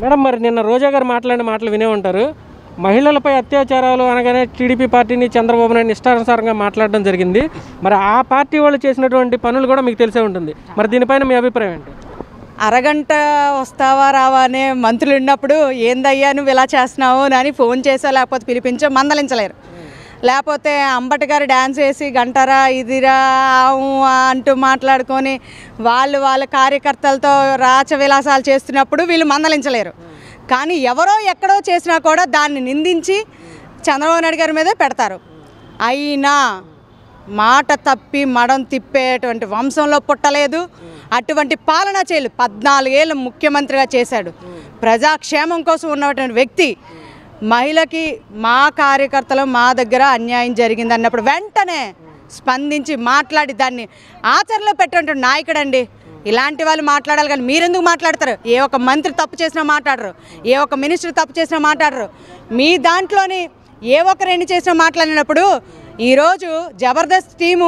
madam మరి నిన్న రోజా గారు మాట్లాడిన మాటలు వినే ఉంటారు మహిళలపై అత్యాచారాలు అనగానే టీడీపీ పార్టీని చంద్రబాబు నాయుడు ఇష్టానుసారంగా మాట్లాడడం జరిగింది మరి ఆ పార్టీ వాళ్ళు చేసినటువంటి పనులు కూడా మీకు తెలిసే ఉంటుంది మరి దీనిపైన మీ అభిప్రాయం ఏంటి అరగంట వస్తావా రావా అనే మంత్రులు ఉన్నప్పుడు ఏందయ్యా నువ్వు ఇలా చేస్తున్నావు అని ఫోన్ చేసా లేకపోతే పిలిపించో మందలించలేరు లేకపోతే అంబటి గారు డ్యాన్స్ వేసి గంటరా ఇదిరా ఆవు ఆ అంటూ మాట్లాడుకొని వాళ్ళు వాళ్ళ కార్యకర్తలతో రాచ విలాసాలు చేస్తున్నప్పుడు వీళ్ళు మందలించలేరు కానీ ఎవరో ఎక్కడో చేసినా కూడా దాన్ని నిందించి చంద్రబాబు నాయుడు గారి మీదే పెడతారు అయినా మాట తప్పి మడం తిప్పేటువంటి వంశంలో పుట్టలేదు అటువంటి పాలన చేయలేదు పద్నాలుగేళ్ళు ముఖ్యమంత్రిగా చేశాడు ప్రజాక్షేమం కోసం ఉన్నటువంటి వ్యక్తి మహిళకి మా కార్యకర్తలు మా దగ్గర అన్యాయం జరిగింది అన్నప్పుడు వెంటనే స్పందించి మాట్లాడి దాన్ని ఆచరణలో పెట్టినటువంటి నాయకుడండి ఇలాంటి వాళ్ళు మాట్లాడాలి కానీ మీరెందుకు మాట్లాడతారు ఏ ఒక్క మంత్రి తప్పు చేసినా మాట్లాడరు ఏ ఒక్క మినిస్టర్ తప్పు చేసినా మాట్లాడరు మీ దాంట్లోని ఏ ఒక్కరు ఎన్ని చేసినా మాట్లాడినప్పుడు ఈరోజు జబర్దస్త్ టీము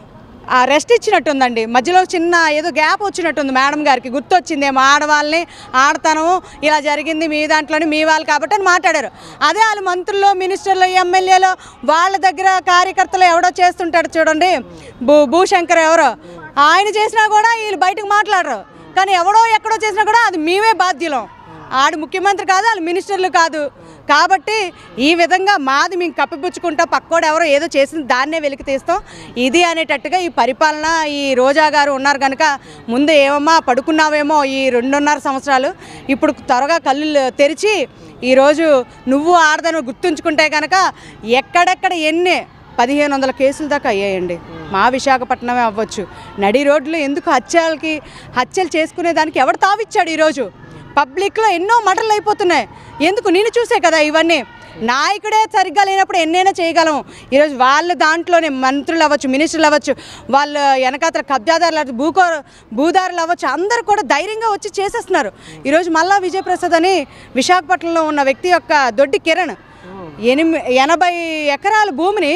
ఆ రెస్ట్ ఇచ్చినట్టుందండి మధ్యలో చిన్న ఏదో గ్యాప్ వచ్చినట్టుంది మేడం గారికి గుర్తొచ్చిందేమో ఆడవాళ్ళని ఆడతాను ఇలా జరిగింది మీ దాంట్లోని మీ వాళ్ళు కాబట్టి అని మాట్లాడారు అదే వాళ్ళు మంత్రులు మినిస్టర్లు ఎమ్మెల్యేలు వాళ్ళ దగ్గర కార్యకర్తలు ఎవడో చేస్తుంటాడు చూడండి భూ భూశంకర్ ఎవరో ఆయన చేసినా కూడా వీళ్ళు బయటకు మాట్లాడరు కానీ ఎవడో ఎక్కడో చేసినా కూడా అది మేమే బాధ్యులం ఆడు ముఖ్యమంత్రి కాదు వాళ్ళు మినిస్టర్లు కాదు కాబట్టి ఈ విధంగా మాది మేము కప్పిపుచ్చుకుంటాం పక్కోడు ఎవరో ఏదో చేసిన దాన్నే వెలికి తీస్తాం ఇది అనేటట్టుగా ఈ పరిపాలన ఈ రోజా గారు ఉన్నారు కనుక ముందు ఏమమ్మా పడుకున్నావేమో ఈ రెండున్నర సంవత్సరాలు ఇప్పుడు త్వరగా కళ్ళు తెరిచి ఈరోజు నువ్వు ఆడదని గుర్తుంచుకుంటే కనుక ఎక్కడెక్కడ ఎన్ని పదిహేను వందల కేసుల దాకా అయ్యాయండి మా విశాఖపట్నమే అవ్వచ్చు నడి రోడ్లు ఎందుకు హత్యలకి హత్యలు చేసుకునే దానికి ఎవడు తావిచ్చాడు ఈరోజు పబ్లిక్లో ఎన్నో మటర్లు అయిపోతున్నాయి ఎందుకు నేను చూసే కదా ఇవన్నీ నాయకుడే సరిగ్గా లేనప్పుడు ఎన్నైనా చేయగలం ఈరోజు వాళ్ళ దాంట్లోనే మంత్రులు అవ్వచ్చు మినిస్టర్లు అవ్వచ్చు వాళ్ళ వెనకాతల కబ్జాదారులు అవ్వచ్చు, భూకో భూదారులు అవ్వచ్చు అందరూ కూడా ధైర్యంగా వచ్చి చేసేస్తున్నారు ఈరోజు మల్లా విజయప్రసాద్ అని విశాఖపట్నంలో ఉన్న వ్యక్తి యొక్క దొడ్డి కిరణ్ ఎనిమి ఎనభై ఎకరాల భూమిని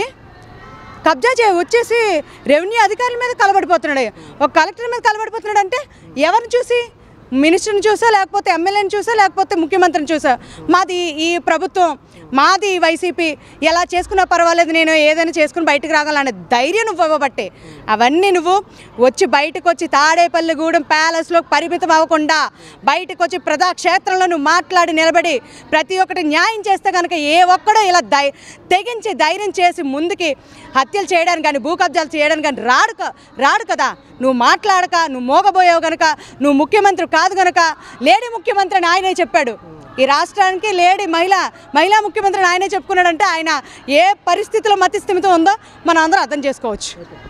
కబ్జా చే వచ్చేసి రెవెన్యూ అధికారుల మీద కలబడిపోతున్నాడు ఒక కలెక్టర్ మీద కలబడిపోతున్నాడు అంటే ఎవరిని చూసి మినిస్టర్ని చూసా లేకపోతే ఎమ్మెల్యేని చూసా లేకపోతే ముఖ్యమంత్రిని చూసా మాది ఈ ప్రభుత్వం మాది ఈ వైసీపీ ఎలా చేసుకున్నా పర్వాలేదు నేను ఏదైనా చేసుకుని బయటకు రాగలనే ధైర్యం నువ్వు ఇవ్వబట్టే అవన్నీ నువ్వు వచ్చి బయటకు వచ్చి తాడేపల్లిగూడెం ప్యాలెస్లో పరిమితం అవ్వకుండా బయటకు వచ్చి ప్రజాక్షేత్రంలో నువ్వు మాట్లాడి నిలబడి ప్రతి ఒక్కటి న్యాయం చేస్తే కనుక ఏ ఒక్కడో ఇలా దై తెగించి ధైర్యం చేసి ముందుకి హత్యలు చేయడానికి కానీ భూ కబ్జాలు చేయడానికి కానీ రాడు క- రాడు కదా నువ్వు మాట్లాడక నువ్వు మోగబోయావు గనక నువ్వు ముఖ్యమంత్రి కాదు గనక లేడీ ముఖ్యమంత్రి అని ఆయనే చెప్పాడు ఈ రాష్ట్రానికి లేడీ మహిళ మహిళా ముఖ్యమంత్రిని ఆయనే చెప్పుకున్నాడంటే ఆయన ఏ పరిస్థితిలో మతిస్థిమితం ఉందో మనం అందరం అర్థం చేసుకోవచ్చు